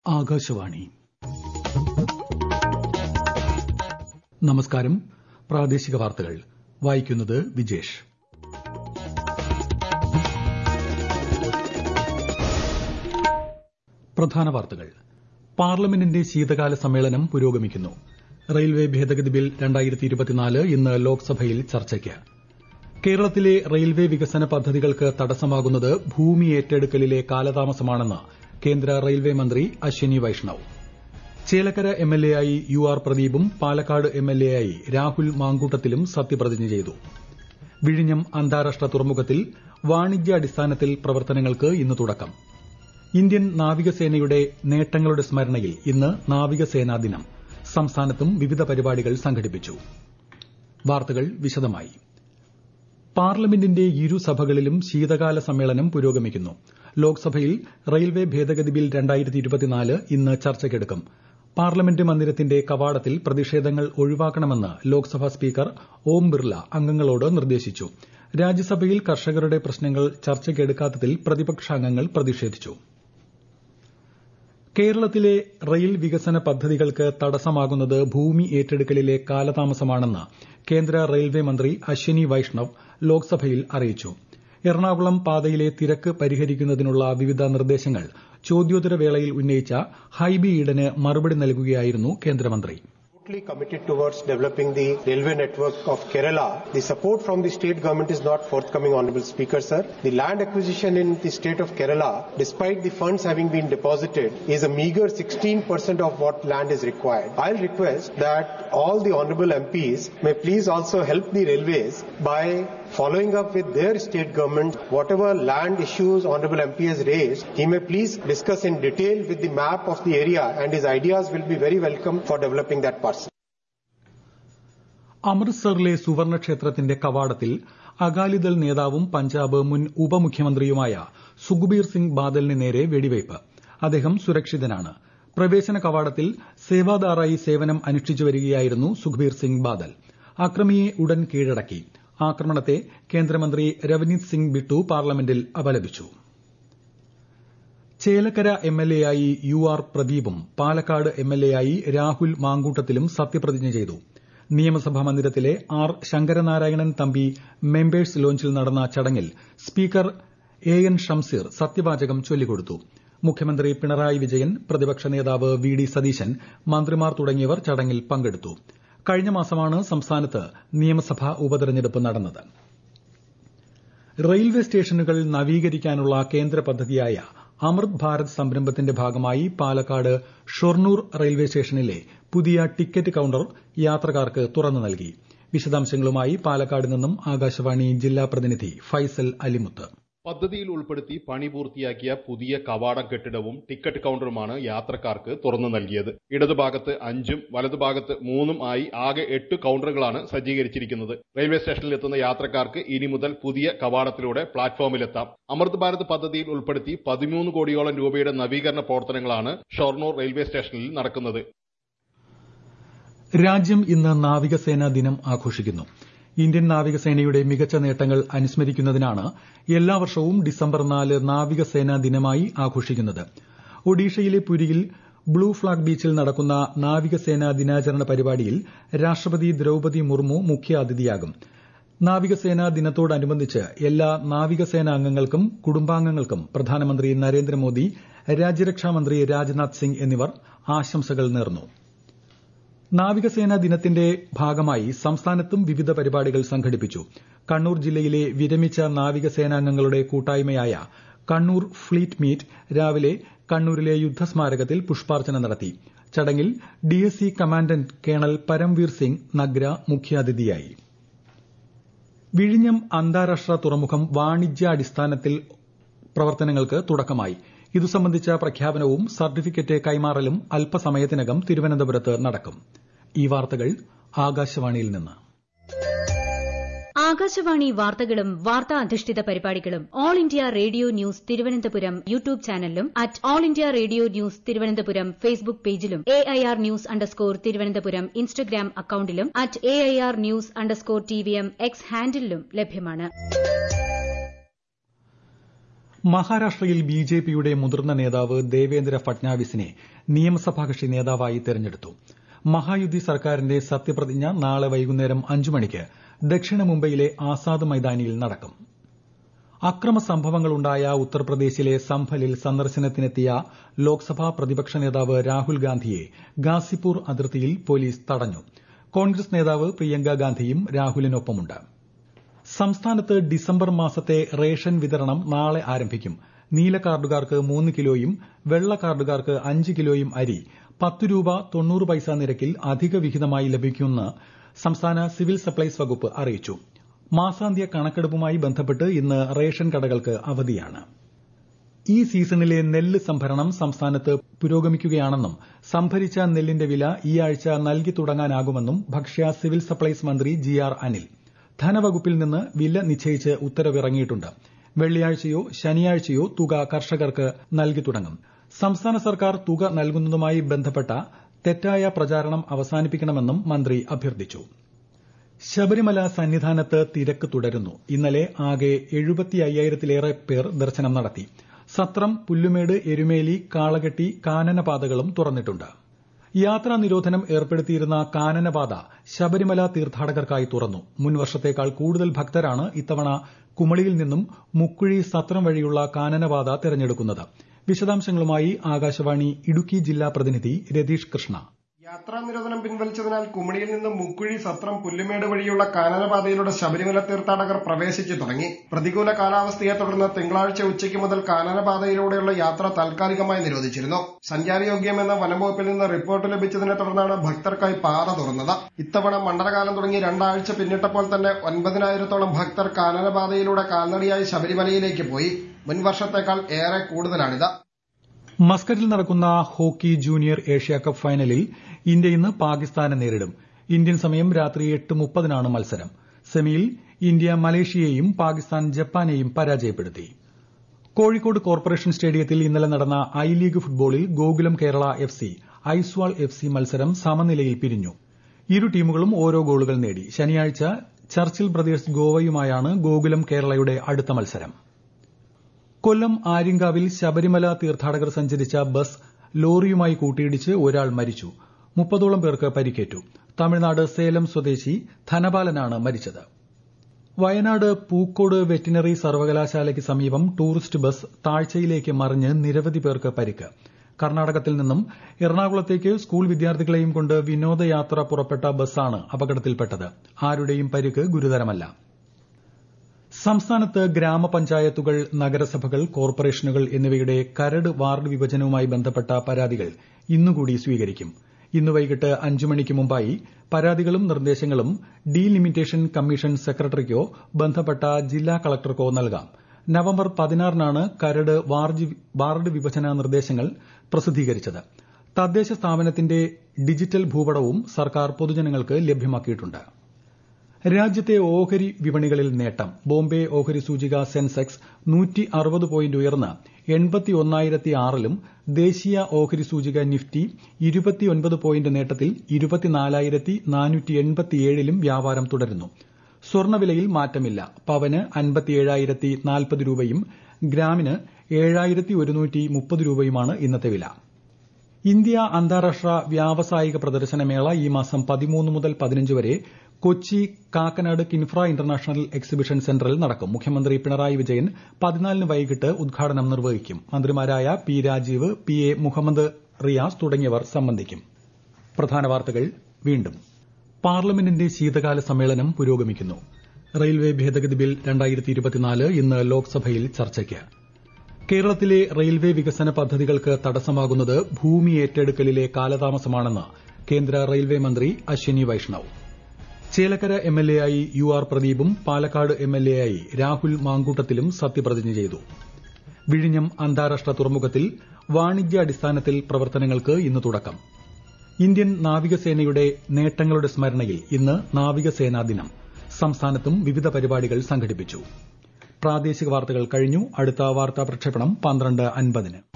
ആകാശവാണി നമസ്കാരം പ്രാദേശിക വാർത്തകൾ വായിക്കുന്നത് വിജേഷ് പ്രധാന വാർത്തകൾ പാർലമെന്റിന്റെ ശീതകാല സമ്മേളനം പുരോഗമിക്കുന്നു റെയിൽവേ ഭേദഗതി ബിൽ ഇന്ന് ലോക്സഭയിൽ ചർച്ചയ്ക്ക് കേരളത്തിലെ റെയിൽവേ വികസന പദ്ധതികൾക്ക് തടസ്സമാകുന്നത് ഭൂമി ഏറ്റെടുക്കലിലെ കാലതാമസമാണെന്ന് കേന്ദ്ര റെയിൽവേ മന്ത്രി അശ്വനി വൈഷ്ണവ് ചേലക്കര എംഎൽഎയായി യു ആർ പ്രദീപും പാലക്കാട് എംഎൽഎയായി രാഹുൽ മാങ്കൂട്ടത്തിലും സത്യപ്രതിജ്ഞ ചെയ്തു വിഴിഞ്ഞം അന്താരാഷ്ട്ര തുറമുഖത്തിൽ വാണിജ്യാടിസ്ഥാനത്തിൽ പ്രവർത്തനങ്ങൾക്ക് ഇന്ന് തുടക്കം ഇന്ത്യൻ നാവികസേനയുടെ നേട്ടങ്ങളുടെ സ്മരണയിൽ ഇന്ന് നാവികസേനാ ദിനം സംസ്ഥാനത്തും വിവിധ പരിപാടികൾ സംഘടിപ്പിച്ചു വാർത്തകൾ വിശദമായി പാർലമെന്റിന്റെ ഇരുസഭകളിലും ശീതകാല സമ്മേളനം പുരോഗമിക്കുന്നു ലോക്സഭയിൽ റെയിൽവേ ഭേദഗതി ബിൽ ഇന്ന് ചർച്ചയ്ക്കെടുക്കും പാർലമെന്റ് മന്ദിരത്തിന്റെ കവാടത്തിൽ പ്രതിഷേധങ്ങൾ ഒഴിവാക്കണമെന്ന് ലോക്സഭാ സ്പീക്കർ ഓം ബിർല അംഗങ്ങളോട് നിർദ്ദേശിച്ചു രാജ്യസഭയിൽ കർഷകരുടെ പ്രശ്നങ്ങൾ ചർച്ചയ്ക്കെടുക്കാത്തതിൽ പ്രതിപക്ഷാംഗങ്ങൾ പ്രതിഷേധിച്ചു കേരളത്തിലെ റെയിൽ വികസന പദ്ധതികൾക്ക് തടസ്സമാകുന്നത് ഭൂമി ഏറ്റെടുക്കലിലെ കാലതാമസമാണെന്ന് കേന്ദ്ര റെയിൽവേ മന്ത്രി അശ്വനി വൈഷ്ണവ് ലോക്സഭയിൽ അറിയിച്ചു എറണാകുളം പാതയിലെ തിരക്ക് പരിഹരിക്കുന്നതിനുള്ള വിവിധ നിർദ്ദേശങ്ങൾ ചോദ്യോത്തരവേളയിൽ ഉന്നയിച്ച ഹൈബി ഈഡന് മറുപടി നൽകുകയായിരുന്നു കേന്ദ്രമന്ത്രി totally committed towards developing the railway network of Kerala. The support from the state government is not forthcoming, Honorable Speaker, sir. The land acquisition in the state of Kerala, despite the funds having been deposited, is a meager 16% of what land is required. I'll request that all the honorable MPs may please also help the railways by following up with their state government whatever land issues honorable MP has raised, he may please discuss in detail with the map of the area and his ideas will be very welcome for developing that parcel. അമൃത്സറിലെ സുവർണ ക്ഷേത്രത്തിന്റെ കവാടത്തിൽ അകാലിദൾ നേതാവും പഞ്ചാബ് മുൻ ഉപമുഖ്യമന്ത്രിയുമായ സുഖ്ബീർ സിംഗ് ബാദലിന് നേരെ വെടിവയ്പ് അദ്ദേഹം സുരക്ഷിതനാണ് പ്രവേശന കവാടത്തിൽ സേവാദാറായി സേവനം അനുഷ്ഠിച്ചു വരികയായിരുന്നു സുഖ്ബീർ സിംഗ് ബാദൽ അക്രമിയെ ഉടൻ കീഴടക്കി ആക്രമണത്തെ കേന്ദ്രമന്ത്രി രവനീത് സിംഗ് ബിട്ടു പാർലമെന്റിൽ അപലപിച്ചു ചേലക്കര എംഎൽഎയായി യു ആർ പ്രദീപും പാലക്കാട് എംഎൽഎയായി രാഹുൽ മാങ്കൂട്ടത്തിലും സത്യപ്രതിജ്ഞ ചെയ്തു നിയമസഭാ മന്ദിരത്തിലെ ആർ ശങ്കരനാരായണൻ തമ്പി മെമ്പേഴ്സ് ലോഞ്ചിൽ നടന്ന ചടങ്ങിൽ സ്പീക്കർ എ എൻ ഷംസീർ സത്യവാചകം ചൊല്ലിക്കൊടുത്തു മുഖ്യമന്ത്രി പിണറായി വിജയൻ പ്രതിപക്ഷ നേതാവ് വി ഡി സതീശൻ മന്ത്രിമാർ തുടങ്ങിയവർ ചടങ്ങിൽ പങ്കെടുത്തു കഴിഞ്ഞ മാസമാണ് സംസ്ഥാനത്ത് നിയമസഭാ ഉപതെരഞ്ഞെടുപ്പ് നടന്നത് റെയിൽവേ സ്റ്റേഷനുകൾ നവീകരിക്കാനുള്ള കേന്ദ്ര പദ്ധതിയായ അമൃത് ഭാരത് സംരംഭത്തിന്റെ ഭാഗമായി പാലക്കാട് ഷൊർണൂർ റെയിൽവേ സ്റ്റേഷനിലെ പുതിയ ടിക്കറ്റ് കൌണ്ടർ യാത്രക്കാർക്ക് തുറന്നു നൽകി വിശദാംശങ്ങളുമായി പാലക്കാട് നിന്നും ആകാശവാണി ജില്ലാ പ്രതിനിധി ഫൈസൽ അലിമുത്ത് പദ്ധതിയിൽ ഉൾപ്പെടുത്തി പണി പൂർത്തിയാക്കിയ പുതിയ കവാടം കെട്ടിടവും ടിക്കറ്റ് കൌണ്ടറുമാണ് യാത്രക്കാർക്ക് തുറന്നു നൽകിയത് ഇടതുഭാഗത്ത് അഞ്ചും വലതുഭാഗത്ത് മൂന്നും ആയി ആകെ എട്ട് കൌണ്ടറുകളാണ് സജ്ജീകരിച്ചിരിക്കുന്നത് റെയിൽവേ സ്റ്റേഷനിൽ എത്തുന്ന യാത്രക്കാർക്ക് ഇനി മുതൽ പുതിയ കവാടത്തിലൂടെ പ്ലാറ്റ്ഫോമിലെത്താം അമൃത് ഭാരത് പദ്ധതിയിൽ ഉൾപ്പെടുത്തി പതിമൂന്ന് കോടിയോളം രൂപയുടെ നവീകരണ പ്രവർത്തനങ്ങളാണ് ഷൊർണൂർ റെയിൽവേ സ്റ്റേഷനിൽ നടക്കുന്നത് രാജ്യം ഇന്ന് നാവികസേനാ ദിനം ആഘോഷിക്കുന്നു ഇന്ത്യൻ നാവികസേനയുടെ മികച്ച നേട്ടങ്ങൾ അനുസ്മരിക്കുന്നതിനാണ് എല്ലാ വർഷവും ഡിസംബർ നാല് നാവികസേനാ ദിനമായി ആഘോഷിക്കുന്നത് ഒഡീഷയിലെ പുരിയിൽ ബ്ലൂ ഫ്ളാഗ് ബീച്ചിൽ നടക്കുന്ന നാവികസേനാ ദിനാചരണ പരിപാടിയിൽ രാഷ്ട്രപതി ദ്രൌപതി മുർമു മുഖ്യാതിഥിയാകും നാവികസേനാ ദിനത്തോടനുബന്ധിച്ച് എല്ലാ നാവികസേനാ അംഗങ്ങൾക്കും കുടുംബാംഗങ്ങൾക്കും പ്രധാനമന്ത്രി നരേന്ദ്രമോദി രാജ്യരക്ഷാമന്ത്രി രാജ്നാഥ് സിംഗ് എന്നിവർ ആശംസകൾ നേർന്നു നാവികസേനാ ദിനത്തിന്റെ ഭാഗമായി സംസ്ഥാനത്തും വിവിധ പരിപാടികൾ സംഘടിപ്പിച്ചു കണ്ണൂർ ജില്ലയിലെ വിരമിച്ച നാവികസേനാംഗങ്ങളുടെ കൂട്ടായ്മയായ കണ്ണൂർ ഫ്ലീറ്റ് മീറ്റ് രാവിലെ കണ്ണൂരിലെ യുദ്ധസ്മാരകത്തിൽ പുഷ്പാർച്ചന നടത്തി ചടങ്ങിൽ DSC commandant colonel Paramvir Singh Nagra മുഖ്യാതിഥിയായി വിഴിഞ്ഞം അന്താരാഷ്ട്ര തുറമുഖം വാണിജ്യാടിസ്ഥാനത്തിൽ പ്രവർത്തനങ്ങൾക്ക് തുടക്കമായി ഇതു സംബന്ധിച്ച പ്രഖ്യാപനവും സർട്ടിഫിക്കറ്റ് കൈമാറലും അല്പസമയത്തിനകം തിരുവനന്തപുരത്ത് നടക്കും ഈ വാർത്തകൾ ആകാശവാണിയിൽ നിന്ന് ആകാശവാണി വാർത്തകളും വാർത്താ അധിഷ്ഠിത പരിപാടികളും All India Radio news Thiruvananthapuram YouTube ചാനലിലും at All India Radio news Thiruvananthapuram Facebook പേജിലും A I R news underscore Thiruvananthapuram Instagram അക്കൌണ്ടിലും at A I R news underscore T V M X ഹാൻഡിലും ലഭ്യമാണ് മഹാരാഷ്ട്രയിൽ ബിജെപിയുടെ മുതിർന്ന നേതാവ് ദേവേന്ദ്ര ഫട്നാവിസിനെ നിയമസഭാ കക്ഷി നേതാവായി തെരഞ്ഞെടുത്തു മഹായുതി സർക്കാരിന്റെ സത്യപ്രതിജ്ഞ നാളെ വൈകുന്നേരം അഞ്ചു മണിക്ക് ദക്ഷിണ മുംബൈയിലെ ആസാദ് മൈതാനിയിൽ നടക്കും അക്രമ സംഭവങ്ങളുണ്ടായ ഉത്തർപ്രദേശിലെ സംഭലിൽ സന്ദർശനത്തിനെത്തിയ ലോക്സഭാ പ്രതിപക്ഷ നേതാവ് രാഹുൽ ഗാന്ധിയെ ഗാസിപൂർ അതിർത്തിയിൽ പോലീസ് തടഞ്ഞു കോൺഗ്രസ് നേതാവ് പ്രിയങ്ക ഗാന്ധിയും രാഹുലിനൊപ്പമുണ്ട് സംസ്ഥാനത്ത് ഡിസംബർ മാസത്തെ റേഷൻ വിതരണം നാളെ ആരംഭിക്കും നീല കാർഡുകാർക്ക് മൂന്ന് കിലോയും വെള്ള കാർഡുകാർക്ക് അഞ്ച് കിലോയും അരി പത്ത് രൂപ തൊണ്ണൂറ് പൈസ നിരക്കിൽ അധിക വിഹിതമായി ലഭിക്കുമെന്ന് സംസ്ഥാന സിവിൽ സപ്ലൈസ് വകുപ്പ് അറിയിച്ചു മാസാന്ത്യ കണക്കെടുപ്പുമായി ബന്ധപ്പെട്ട് ഇന്ന് റേഷൻ കടകൾക്ക് അവധിയാണ് ഈ സീസണിലെ നെല്ല് സംഭരണം സംസ്ഥാനത്ത് പുരോഗമിക്കുകയാണെന്നും സംഭരിച്ച നെല്ലിന്റെ വില ഈ ആഴ്ച നൽകി തുടങ്ങാനാകുമെന്നും ഭക്ഷ്യ സിവിൽ സപ്ലൈസ് മന്ത്രി ജി ആർ അനിൽ ധനവകുപ്പിൽ നിന്ന് വില നിശ്ചയിച്ച് ഉത്തരവിറങ്ങിയിട്ടുണ്ട് വെള്ളിയാഴ്ചയോ ശനിയാഴ്ചയോ തുക കർഷകർക്ക് നൽകി തുടങ്ങും സംസ്ഥാന സർക്കാർ തുക നൽകുന്നതുമായി ബന്ധപ്പെട്ട തെറ്റായ പ്രചാരണം അവസാനിപ്പിക്കണമെന്നും മന്ത്രി അഭ്യർത്ഥിച്ചു ശബരിമല സന്നിധാനത്ത് തിരക്ക് തുടരുന്നു ഇന്നലെ ആകെ എഴുപത്തി അയ്യായിരത്തിലേറെ പേർ ദർശനം നടത്തി സത്രം പുല്ലുമേട് എരുമേലി കാളകെട്ടി കാനനപാതകളും തുറന്നിട്ടുണ്ട് യാത്രാ നിരോധനം ഏർപ്പെടുത്തിയിരുന്ന കാനനപാത ശബരിമല തീർത്ഥാടകർക്കായി തുറന്നു മുൻ വർഷത്തേക്കാൾ കൂടുതൽ ഭക്തരാണ് ഇത്തവണ കുമളിയിൽ നിന്നും മുക്കുഴി സത്രം വഴിയുള്ള കാനനപാത തെരഞ്ഞെടുക്കുന്നത് വിശദാംശങ്ങളുമായി ആകാശവാണി ഇടുക്കി ജില്ലാ പ്രതിനിധി രതീഷ് കൃഷ്ണ യാത്രാ നിരോധനം പിൻവലിച്ചതിനാൽ കുമളിയിൽ നിന്ന് മുക്കുഴി സത്രം പുല്ലുമേട് വഴിയുള്ള കാനനപാതയിലൂടെ ശബരിമല തീർത്ഥാടകർ പ്രവേശിച്ചു തുടങ്ങി പ്രതികൂല കാലാവസ്ഥയെ തുടർന്ന് തിങ്കളാഴ്ച ഉച്ചയ്ക്ക് മുതൽ കാനനപാതയിലൂടെയുള്ള യാത്ര താൽക്കാലികമായി നിരോധിച്ചിരുന്നു സഞ്ചാരയോഗ്യമെന്ന വനംവകുപ്പിൽ നിന്ന് റിപ്പോർട്ട് ലഭിച്ചതിനെ തുടർന്നാണ് ഭക്തർക്കായി പാത തുറന്നത് ഇത്തവണ മണ്ഡലകാലം തുടങ്ങി രണ്ടാഴ്ച പിന്നിട്ടപ്പോൾ തന്നെ ഒൻപതിനായിരത്തോളം ഭക്തർ കാനനപാതയിലൂടെ കാൽനടയായി ശബരിമലയിലേക്ക് പോയി മുൻവർഷത്തേക്കാൾ ഏറെ കൂടുതലാണിത് മസ്കറ്റിൽ നടക്കുന്ന ഹോക്കി ജൂനിയർ ഏഷ്യ കപ്പ് ഫൈനലിൽ ഇന്ത്യ ഇന്ന് പാകിസ്ഥാനെ നേരിടും ഇന്ത്യൻ സമയം രാത്രി എട്ട് മുപ്പതിനാണ് മത്സരം സെമിയിൽ ഇന്ത്യ മലേഷ്യയെയും പാകിസ്ഥാൻ ജപ്പാനെയും പരാജയപ്പെടുത്തി കോഴിക്കോട് കോർപ്പറേഷൻ സ്റ്റേഡിയത്തിൽ ഇന്നലെ നടന്ന ഐ ലീഗ് ഫുട്ബോളിൽ Gokulam Kerala F C Aizawl F C മത്സരം സമനിലയിൽ പിരിഞ്ഞു ഇരു ടീമുകളും ഓരോ ഗോളുകൾ നേടി ശനിയാഴ്ച ചർച്ചിൽ ബ്രദേഴ്സ് ഗോവയുമായാണ് ഗോകുലം കേരളയുടെ അടുത്ത മത്സരം കൊല്ലം ആര്യങ്കാവിൽ ശബരിമല തീർത്ഥാടകർ സഞ്ചരിച്ച ബസ് ലോറിയുമായി കൂട്ടിയിടിച്ച് ഒരാൾ മരിച്ചു മുപ്പതോളം പേർക്ക് പരിക്കേറ്റു തമിഴ്നാട് സേലം സ്വദേശി ധനപാലനാണ് മരിച്ചത് വയനാട് പൂക്കോട് വെറ്റിനറി സർവകലാശാലയ്ക്ക് സമീപം ടൂറിസ്റ്റ് ബസ് താഴ്ചയിലേക്ക് മറിഞ്ഞ് നിരവധി പേർക്ക് പരിക്ക് കർണാടകത്തിൽ നിന്നും എറണാകുളത്തേക്ക് സ്കൂൾ വിദ്യാർത്ഥികളെയും കൊണ്ട് വിനോദയാത്ര പുറപ്പെട്ട ബസ്സാണ് അപകടത്തിൽപ്പെട്ടത് ആരുടെയും പരിക്ക് ഗുരുതരമല്ല സംസ്ഥാനത്ത് ഗ്രാമപഞ്ചായത്തുകൾ നഗരസഭകൾ കോർപ്പറേഷനുകൾ എന്നിവയുടെ കരട് വാർഡ് വിഭജനവുമായി ബന്ധപ്പെട്ട പരാതികൾ ഇന്നുകൂടി സ്വീകരിക്കും ഇന്ന് വൈകിട്ട് അഞ്ചു മണിക്ക് മുമ്പായി പരാതികളും നിർദ്ദേശങ്ങളും ഡീലിമിറ്റേഷൻ കമ്മീഷൻ സെക്രട്ടറിക്കോ ബന്ധപ്പെട്ട ജില്ലാ കളക്ടർക്കോ നൽകാം നവംബർ പതിനാറിനാണ് കരട് വാർഡ് വിഭജന നിർദ്ദേശങ്ങൾ പ്രസിദ്ധീകരിച്ചത് തദ്ദേശ സ്ഥാപനത്തിന്റെ ഡിജിറ്റൽ ഭൂപടവും സർക്കാർ പൊതുജനങ്ങൾക്ക് ലഭ്യമാക്കിയിട്ടുണ്ട് രാജ്യത്തെ ഓഹരി വിപണികളിൽ നേട്ടം ബോംബെ ഓഹരി സൂചിക സെൻസെക്സ് നൂറ്റി അറുപത് പോയിന്റ് ഉയർന്ന് എൺപത്തി ഒന്നായിരത്തി ആറിലും ദേശീയ ഓഹരി സൂചിക നിഫ്റ്റി ഇരുപത്തിയൊൻപത് പോയിന്റ് നേട്ടത്തിൽ ഇരുപത്തിനാലായിരത്തി നാനൂറ്റി എൺപത്തിയേഴിലും വ്യാപാരം തുടരുന്നു സ്വർണ്ണവിലയിൽ മാറ്റമില്ല പവന് അൻപത്തിയേഴായിരത്തി നാൽപ്പത് രൂപയും ഗ്രാമിന് ഏഴായിരത്തി ഒരുന്നൂറ്റി മുപ്പത് രൂപയുമാണ് ഇന്നത്തെ വില ഇന്ത്യ അന്താരാഷ്ട്ര വ്യാവസായിക പ്രദർശനമേള ഈ മാസം പതിമൂന്ന് മുതൽ പതിനഞ്ച് വരെ കൊച്ചി കാക്കനാട് കിൻഫ്ര ഇന്റർനാഷണൽ എക്സിബിഷൻ സെന്ററിൽ നടക്കും മുഖ്യമന്ത്രി പിണറായി വിജയൻ പതിനാലിന് വൈകിട്ട് ഉദ്ഘാടനം നിർവഹിക്കും മന്ത്രിമാരായ P Rajeev P A Muhammad Riyas തുടങ്ങിയവർ സംബന്ധിക്കും പ്രധാന വാർത്തകൾ വീണ്ടും പാർലമെന്റിന്റെ ശീതകാല സമ്മേളനം പുരോഗമിക്കുന്നു റെയിൽവേ ഭേദഗതി ബിൽ ഇന്ന് ലോക്സഭയിൽ ചർച്ചയ്ക്ക് കേരളത്തിലെ റെയിൽവേ വികസന പദ്ധതികൾക്ക് തടസ്സമാകുന്നത് ഭൂമി ഏറ്റെടുക്കലിലെ കാലതാമസമാണെന്ന് കേന്ദ്ര റെയിൽവേ മന്ത്രി അശ്വിനി വൈഷ്ണവ് ചേലക്കര എംഎൽഎയായി യു ആർ പ്രദീപും പാലക്കാട് എംഎൽഎയായി രാഹുൽ മാങ്കൂട്ടത്തിലും സത്യപ്രതിജ്ഞ ചെയ്തു വിഴിഞ്ഞം അന്താരാഷ്ട്ര തുറമുഖത്തിൽ വാണിജ്യാടിസ്ഥാനത്തിൽ പ്രവർത്തനങ്ങൾക്ക് ഇന്ന് തുടക്കം ഇന്ത്യൻ നാവികസേനയുടെ നേട്ടങ്ങളുടെ സ്മരണയിൽ ഇന്ന് നാവികസേനാ ദിനം സംസ്ഥാനത്തും വിവിധ പരിപാടികൾ സംഘടിപ്പിച്ചു പ്രാദേശിക വാർത്തകൾ കഴിഞ്ഞു അടുത്ത വാർത്താ പ്രക്ഷേപണം പന്ത്രണ്ട് അൻപതിന്